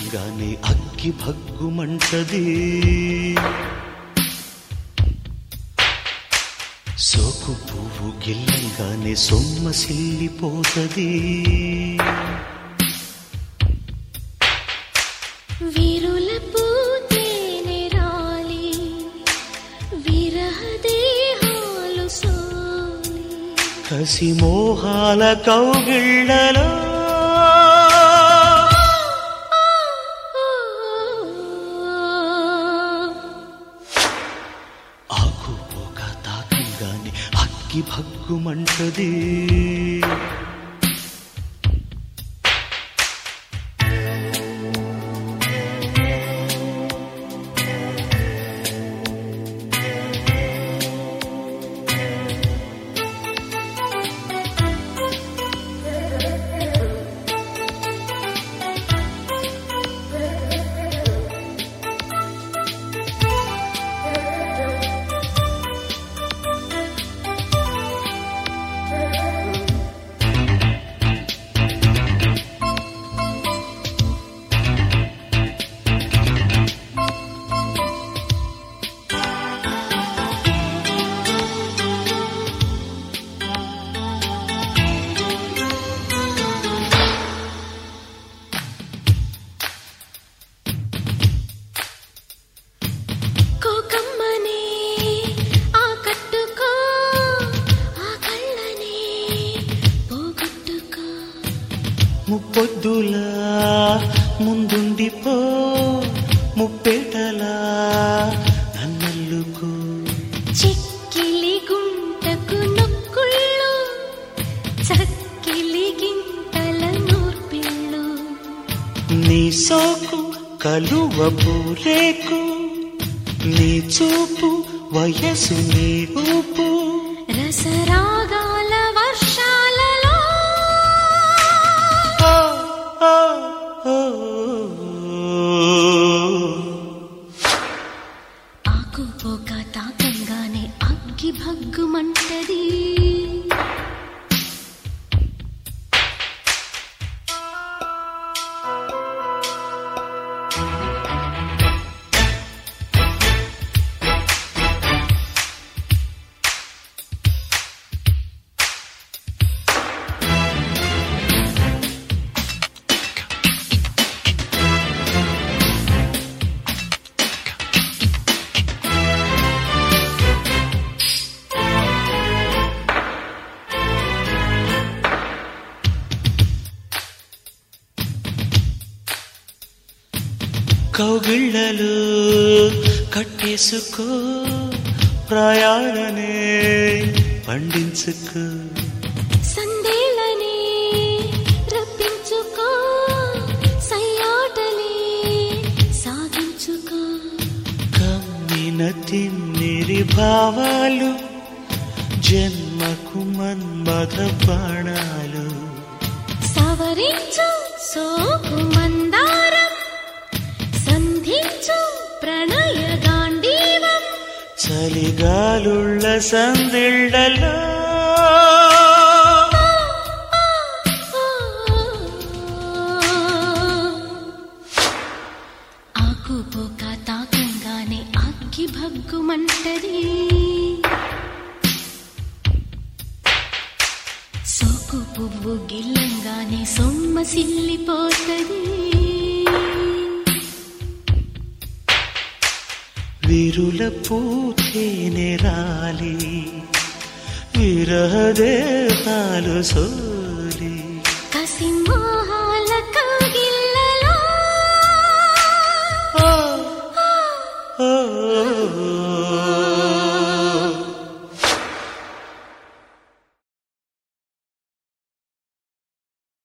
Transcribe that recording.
గిల్లంగానే అగ్గి భగ్గుమంటది సోకు పువ్వు గిల్లంగానే సొమ్మ సిల్లిపోతది విరుల పూతేనె రాలి విరహ దేహాలు సోలి కసి మోహాల కౌగిళ్ళలో ఆకు పోక తాకంగానే అగ్గి భగ్గుమంటది కోకమ్మనే ఆ కట్టుకో ఆ కళ్ళనే పోగొట్టుకో ముప్పొద్దులా ముందుండిపో ముప్పేటలా నన్నల్లుకో చిక్కిలి గుంటకు నొక్కుళ్ళు చక్కిలి గింతల నూర్పిళ్ళు నీ సోకు కలువ పూరేకు నీ చూపు వయసు నీ ఊపు రసరాగాల వర్షాలలో ఓ, ఓ, ఓ. ఆకు పోక తాకంగానే అగ్గి భగ్గుమంటది కౌగిళ్ళలు కట్టేసుకో ప్రాయాలనే పండించుకో సందేళ్ళనే రప్పించుకో సయ్యాటలే సాగించుకో కమ్మిన తిమ్మిరి భావాలు జన్మకు మన్మథ బాణాలు సవరించు సోకు మందారం సంధించు ప్రణయ గాంధీవం చలిగాలుళ్ళ సందిళ్ళలో ఆకు పోక తాకంగానే అగ్గి భగ్గుమంటది సోకు పువ్వు గిల్లంగానే సొమ్మ సిల్లిపోతది విరుల పూతేనె రాలి విరహదేహాలు సోలి కసి మోహాల